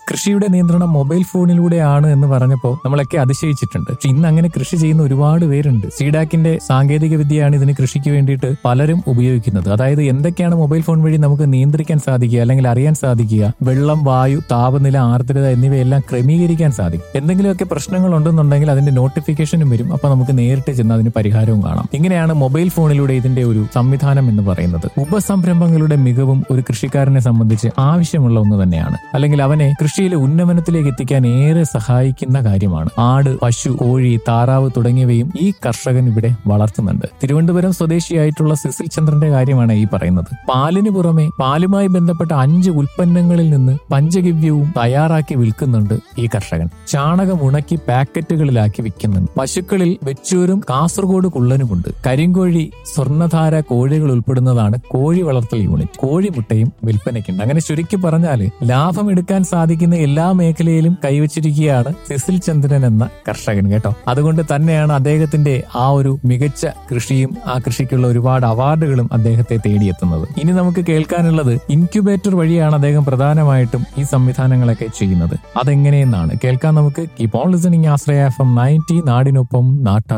കൃഷിയുടെ നിയന്ത്രണം മൊബൈൽ ഫോണിലൂടെയാണ് എന്ന് പറഞ്ഞപ്പോൾ നമ്മളൊക്കെ അതിശയിച്ചിട്ടുണ്ട് പക്ഷെ ഇന്ന് അങ്ങനെ കൃഷി ചെയ്യുന്ന ഒരുപാട് പേരുണ്ട് സീഡാക്കിന്റെ സാങ്കേതിക വിദ്യയാണ് ഇതിന് കൃഷിക്ക് വേണ്ടിയിട്ട് പലരും ഉപയോഗിക്കുന്നത് അതായത് എന്തൊക്കെയാണ് മൊബൈൽ ഫോൺ വഴി നമുക്ക് നിയന്ത്രിക്കാൻ സാധിക്കുക അല്ലെങ്കിൽ അറിയാൻ സാധിക്കുക വെള്ളം വായു താപനില ആർദ്രത എന്നിവയെല്ലാം ക്രമീകരിക്കാൻ സാധിക്കും എന്തെങ്കിലുമൊക്കെ പ്രശ്നങ്ങൾ ഉണ്ടെന്നുണ്ടെങ്കിൽ അതിന്റെ നോട്ടിഫിക്കേഷനും വരും അപ്പൊ നമുക്ക് നേരിട്ട് ചെന്ന് അതിന് പരിഹാരവും കാണാം ഇങ്ങനെയാണ് മൊബൈൽ ഫോണിലൂടെ ഇതിന്റെ ഒരു സംവിധാനം എന്ന് പറയുന്നത് ഉപസംരംഭങ്ങളുടെ മികവും ഒരു കൃഷിക്കാരനെ സംബന്ധിച്ച് ആവശ്യമുള്ള ഒന്ന് തന്നെയാണ് അല്ലെങ്കിൽ അവനെ കൃഷിയിലെ ഉന്നമനത്തിലേക്ക് എത്തിക്കാൻ ഏറെ സഹായിക്കുന്ന കാര്യമാണ് ആട് പശു കോഴി താറാവ് തുടങ്ങിയവയും ഈ കർഷകൻ ഇവിടെ വളർത്തുന്നുണ്ട് തിരുവനന്തപുരം സ്വദേശിയായിട്ടുള്ള സിസിൽ ചന്ദ്രന്റെ കാര്യമാണ് ഈ പറയുന്നത് പാലിന് പുറമെ പാലുമായി ബന്ധപ്പെട്ട അഞ്ച് ഉൽപ്പന്നങ്ങളിൽ നിന്ന് പഞ്ചഗവ്യവും തയ്യാറാക്കി വിൽക്കുന്നുണ്ട് ഈ കർഷകൻ ചാണകം ഉണക്കി പാക്കറ്റുകളിലാക്കി വിൽക്കുന്നുണ്ട് പശുക്കളിൽ വെച്ചൂരും കാസർഗോഡ് കുള്ളനുമുണ്ട് കരിങ്കോഴി സ്വർണ്ണധാര കോഴികൾ ഉൾപ്പെടുന്നതാണ് കോഴി വളർത്തൽ യൂണിറ്റ് കോഴിമുട്ടയും വിൽപ്പനയ്ക്കുണ്ട് അങ്ങനെ ചുരുക്കി പറഞ്ഞാല് ലാഭം എടുക്കാൻ സാധിക്കുന്ന എല്ലാ മേഖലയിലും കൈവച്ചിരിക്കുകയാണ് സിസിൽ ചന്ദ്രൻ എന്ന കർഷകൻ കേട്ടോ അതുകൊണ്ട് തന്നെയാണ് അദ്ദേഹത്തിന്റെ ആ ഒരു മികച്ച കൃഷിയും ആ കൃഷിക്കുള്ള ഒരുപാട് അവാർഡുകളും അദ്ദേഹത്തെ തേടിയെത്തുന്നത് ഇനി നമുക്ക് കേൾക്കാനുള്ളത് ഇൻക്യുബേറ്റർ വഴിയാണ് അദ്ദേഹം പ്രധാനമായിട്ടും ഈ സംവിധാനങ്ങളൊക്കെ ചെയ്യുന്നത് അതെങ്ങനെയെന്നാണ് കേൾക്കാൻ നമുക്ക് keep on listening Ashraya F M ninety നാടിനൊപ്പം നാട്ടാ